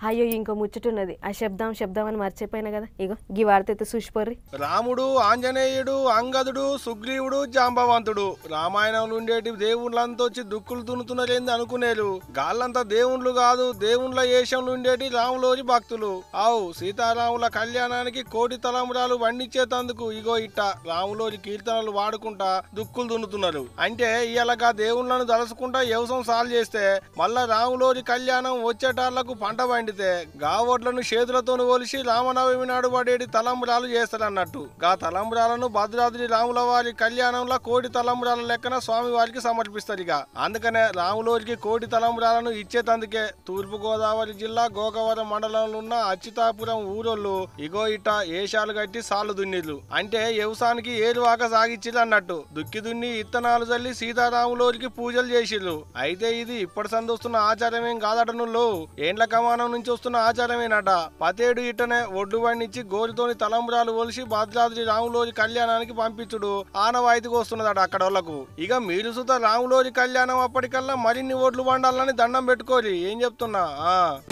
అయ్యో ఇంకో ముచ్చటున్నది ఆ శబ్దం శబ్దం అని మర్చిపోయినా కదా ఇగో గీ వాడితే చూసిపోర్రి రాముడు ఆంజనేయుడు అంగదుడు సుగ్రీవుడు జాంబవంతుడు రామాయణంలో ఉండేటి దేవుళ్ళంతా వచ్చి దుక్కులు దున్నుతున్నారేంది అనుకునేరు గాళ్ళంతా దేవుళ్ళు కాదు దేవుళ్ళ ఏషంలో ఉండేటి రాములోరి భక్తులు ఆవు సీతారాముల కళ్యాణానికి కోటి తలంబరాలు వండించేతందుకు ఇగో ఇట్ట రాములోరి కీర్తనలు వాడుకుంటా దుక్కులు దున్నుతున్నారు అంటే ఇలాగా దేవుళ్ళను తలుసుకుంటా వ్యవసాయం సాల్వ్ చేస్తే మళ్ళా రాములోరి కళ్యాణం వచ్చేటాళ్లకు పంట పండితే గావోడ్లను చేతులతో ఒలిసి రామనవమి నాడు పడేటి తలంబరాలు చేస్తారన్నట్టు గా తలంబరాలను భద్రాద్రి రాముల వారి కళ్యాణంలో కోటి తలంబరాల లెక్కన స్వామి వారికి సమర్పిస్తారు ఇక అందుకనే రాములోరికి కోటి తలంబరాలను ఇచ్చేతందుకే తూర్పు గోదావరి జిల్లా గోకవరం మండలంలో ఉన్న అచ్యుతాపురం ఊరోళ్ళు ఇగో ఇట్ట ఏషాలు కట్టి సాలు దున్నిర్రు అంటే వ్యవసాయానికి ఏరువాక సాగిచ్చిర్రు అన్నట్టు దుక్కి దున్ని ఇత్తనాలు చల్లి సీతారాములోరికి పూజలు చేసిర్రు అయితే ఇది ఇప్పటి సందొస్తున్న ఆచారమేం కాదటనుల్లో ఏండ్ల కమానం నుంచి వస్తున్న ఆచారమేనట పతేడు ఇట్టనే ఒడ్డు పండించి గోరితోని తలంబరాలు ఒలిసి భద్రాద్రి రాములోరి కళ్యాణానికి పంపించుడు ఆనవాయితీకి వస్తున్నదట అక్కడ వాళ్ళకు ఇక మీరు సుత రాములోరి కళ్యాణం అప్పటికల్లా మరిన్ని ఓట్లు పండాలని దండం పెట్టుకోరి ఏం చెప్తున్నా ఆ